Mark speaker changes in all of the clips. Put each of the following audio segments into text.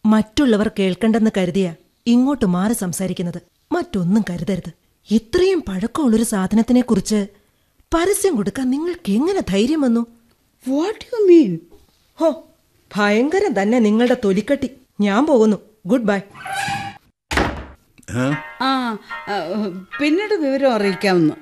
Speaker 1: മറ്റുള്ളവർ കേൾക്കണ്ടെന്ന് കരുതിയ ഇങ്ങോട്ട് മാറി സംസാരിക്കുന്നത് മറ്റൊന്നും കരുതരുത് ഇത്രയും പഴക്കമുള്ളൊരു സാധനത്തിനെ കുറിച്ച് പരസ്യം കൊടുക്കാൻ നിങ്ങൾക്ക് എങ്ങനെ ധൈര്യം വന്നു
Speaker 2: വാട്ട് യു മീൻ
Speaker 1: ഹോ ഭയങ്കരം തന്നെ നിങ്ങളുടെ തൊലിക്കട്ടി ഞാൻ പോകുന്നു ഗുഡ് ബൈ
Speaker 3: ഏ?
Speaker 2: ആ ആ, പിന്നീട് വിവരം അറിയിക്കാമെന്ന്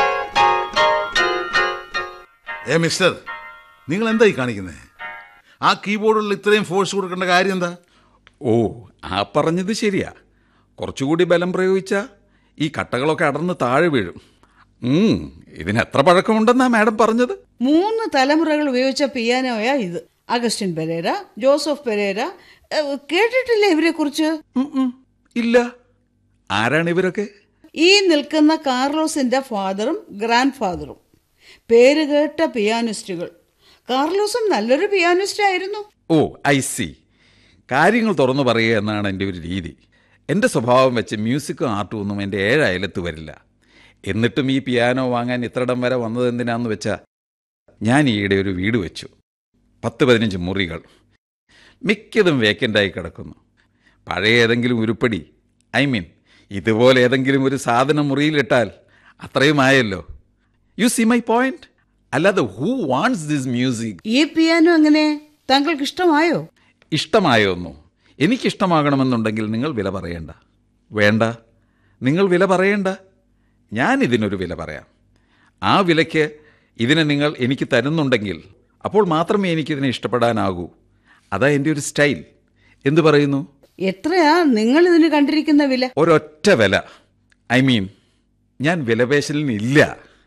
Speaker 3: ഏ മിസ്റ്റർ നിങ്ങൾ എന്തായി കാണിക്കുന്നത് ആ കീബോർഡിൽ ഇത്രയും ഫോഴ്സ് കൊടുക്കേണ്ട കാര്യം എന്താ
Speaker 4: ഓ ആ പറഞ്ഞത് ശരിയാ കുറച്ചുകൂടി ബലം പ്രയോഗിച്ച ഈ കട്ടകളൊക്കെ അടർന്ന് താഴെ വീഴും ഉം, ഇതിന് എത്ര പഴക്കമുണ്ടെന്നാ മാഡം പറഞ്ഞത്
Speaker 2: മൂന്ന് തലമുറകൾ ഉപയോഗിച്ച പിയാനോയാ ഇത് അഗസ്റ്റിൻ പെരേര ജോസഫ് പെരേര ഏ, കേട്ടിട്ടില്ലേ ഇവരെ കുറിച്ച്
Speaker 4: ഉം, ഉം, ഇല്ല ആരാണ് ഇവരൊക്കെ
Speaker 2: ഈ നിൽക്കുന്ന കാർലോസിന്റെ ഫാദറും ഗ്രാൻഡ് ഫാദറും പേരുകേട്ട പിയാനിസ്റ്റുകൾ കാർലോസും നല്ലൊരു പിയാനിസ്റ്റ് ആയിരുന്നു
Speaker 4: ഓ ഐ സി കാര്യങ്ങൾ തുറന്നു പറയുക എന്നാണ് എൻ്റെ ഒരു രീതി എൻ്റെ സ്വഭാവം വെച്ച് മ്യൂസിക്കും ആർട്ടും ഒന്നും എൻ്റെ ഏഴ് അയലത്ത് വരില്ല എന്നിട്ടും ഈ പിയാനോ വാങ്ങാൻ ഇത്രയിടം വരെ വന്നത് എന്തിനാന്ന് വെച്ചാൽ ഞാൻ ഈയിടെ ഒരു വീട് വെച്ചു പത്ത് പതിനഞ്ച് മുറികൾ മിക്കതും വേക്കൻ്റായി കിടക്കുന്നു പഴയ ഏതെങ്കിലും ഉരുപ്പടി ഐ മീൻ ഇതുപോലെ ഏതെങ്കിലും ഒരു സാധനം മുറിയിലിട്ടാൽ അത്രയും ആയല്ലോ യു സി മൈ പോയിന്റ് അല്ലാതെ ഹൂ വാണ്ട്സ് ദിസ് മ്യൂസിക്
Speaker 2: ഈ പിയാനോ എങ്ങനെ താങ്കൾക്ക് ഇഷ്ടമായോ
Speaker 4: ഇഷ്ടമായൊന്നു എനിക്കിഷ്ടമാകണമെന്നുണ്ടെങ്കിൽ നിങ്ങൾ വില പറയണ്ട വേണ്ട നിങ്ങൾ വില പറയണ്ട ഞാൻ ഇതിനൊരു വില പറയാം ആ വിലയ്ക്ക് ഇതിനെ നിങ്ങൾ എനിക്ക് തരുന്നുണ്ടെങ്കിൽ അപ്പോൾ മാത്രമേ എനിക്കിതിനെ ഇഷ്ടപ്പെടാനാകൂ അതാ എൻ്റെ ഒരു സ്റ്റൈൽ എന്തു പറയുന്നു
Speaker 2: എത്രയാ നിങ്ങൾ ഇതിന് കണ്ടിരിക്കുന്ന വില
Speaker 4: ഒരൊറ്റ വില ഐ മീൻ ഞാൻ വിലപേശലിനില്ല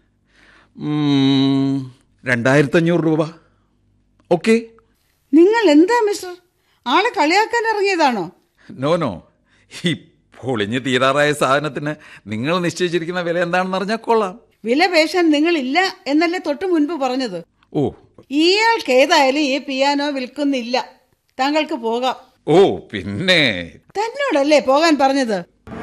Speaker 4: ഉം, രണ്ടായിരത്തഞ്ഞൂറ് രൂപ ഓക്കെ
Speaker 2: നിങ്ങൾ എന്താ മിസ്റ്റർ ആളെ കളിയാക്കാൻ ഇറങ്ങിയതാണോ
Speaker 4: നോ നോ ഈ പൊളിഞ്ഞ് തീരാറായ സാധനത്തിന് നിങ്ങൾ നിശ്ചയിച്ചിരിക്കുന്ന വില എന്താണെന്ന് അറിഞ്ഞാൽ കൊള്ളാം
Speaker 2: വില പേശാൻ നിങ്ങളില്ല എന്നല്ലേ തൊട്ടു മുൻപ് പറഞ്ഞത്
Speaker 4: ഓ
Speaker 2: ഇയാൾക്ക് ഏതായാലും ഈ പിയാനോ വിൽക്കുന്നില്ല താങ്കൾക്ക് പോകാം
Speaker 4: ഓ പിന്നെ
Speaker 2: തന്നോടല്ലേ പോകാൻ പറഞ്ഞത്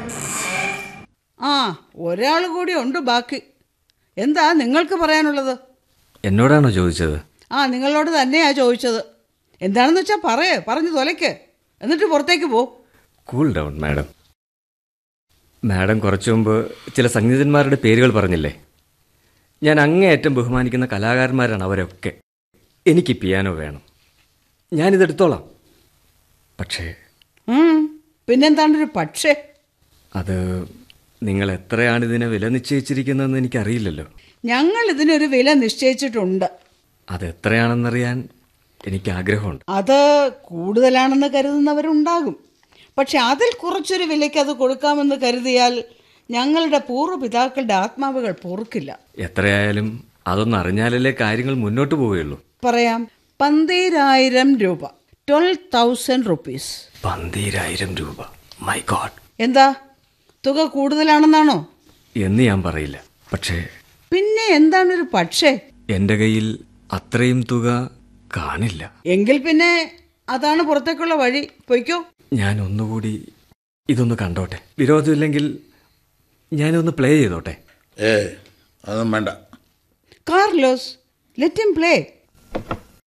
Speaker 2: ആ ഒരാൾ കൂടി ഉണ്ട് ബാക്കി എന്താ നിങ്ങൾക്ക് പറയാനുള്ളത്
Speaker 5: എന്നോടാണോ ചോദിച്ചത്
Speaker 2: ആ നിങ്ങളോട് തന്നെയാ ചോദിച്ചത് എന്താണെന്ന് വെച്ചാൽ പറയേ പറഞ്ഞു തൊലയ്ക്ക് എന്നിട്ട് പുറത്തേക്ക് പോ
Speaker 5: കൂൾ ഡൗൺ മാഡം മാഡം കുറച്ചു മുമ്പ് ചില സംഗീതന്മാരുടെ പേരുകൾ പറഞ്ഞില്ലേ ഞാൻ അങ്ങേയറ്റം ബഹുമാനിക്കുന്ന കലാകാരന്മാരാണ് അവരൊക്കെ എനിക്ക് പിയാനോ വേണം ഞാനിതെടുത്തോളാം പക്ഷേ
Speaker 2: ഉം, പിന്നെന്താണ്ടൊരു പക്ഷേ
Speaker 5: അത് നിങ്ങൾ എത്രയാണ് ഇതിനെ വില നിശ്ചയിച്ചിരിക്കുന്നതെന്ന് എനിക്കറിയില്ലല്ലോ
Speaker 2: ഞങ്ങൾ ഇതിനൊരു വില നിശ്ചയിച്ചിട്ടുണ്ട്
Speaker 5: അത് എത്രയാണെന്നറിയാൻ എനിക്ക് ആഗ്രഹമുണ്ട്
Speaker 2: അത് കൂടുതലാണെന്ന് കരുതുന്നവരുണ്ടാകും പക്ഷെ അതിൽ കുറച്ചൊരു വിലയ്ക്ക് അത് കൊടുക്കാമെന്ന് കരുതിയാൽ ഞങ്ങളുടെ പൂർവ്വപിതാക്കളുടെ ആത്മാവുകൾ പൊറുക്കില്ല
Speaker 5: എത്രയായാലും അതൊന്നും അറിഞ്ഞാലല്ലേ കാര്യങ്ങൾ മുന്നോട്ട് പോവുകയുള്ളൂ
Speaker 2: പറയാം പന്തീരായിരം രൂപ ട്വൽവ് തൗസൻഡ് റുപ്പീസ്
Speaker 5: പന്തീരായിരം രൂപ മൈ ഗോഡ്
Speaker 2: എന്താ തുക കൂടുതലാണെന്നാണോ
Speaker 5: എന്ന് ഞാൻ പറയില്ല പക്ഷേ
Speaker 2: പിന്നെ എന്താണൊരു പക്ഷേ
Speaker 5: എൻ്റെ കയ്യിൽ അത്രയും തുക കാണില്ല
Speaker 2: എങ്കിൽ പിന്നെ അതാണ് പുറത്തേക്കുള്ള വഴി പൊയ്ക്കോ
Speaker 5: ഞാൻ ഒന്നുകൂടി ഇതൊന്ന് കണ്ടോട്ടെ വിരോധമില്ലെങ്കിൽ ഞാനൊന്ന് പ്ലേ ചെയ്തോട്ടെ
Speaker 3: ഏ അതൊന്നും വേണ്ട
Speaker 2: കാർലോസ് ലെറ്റ് him പ്ലേ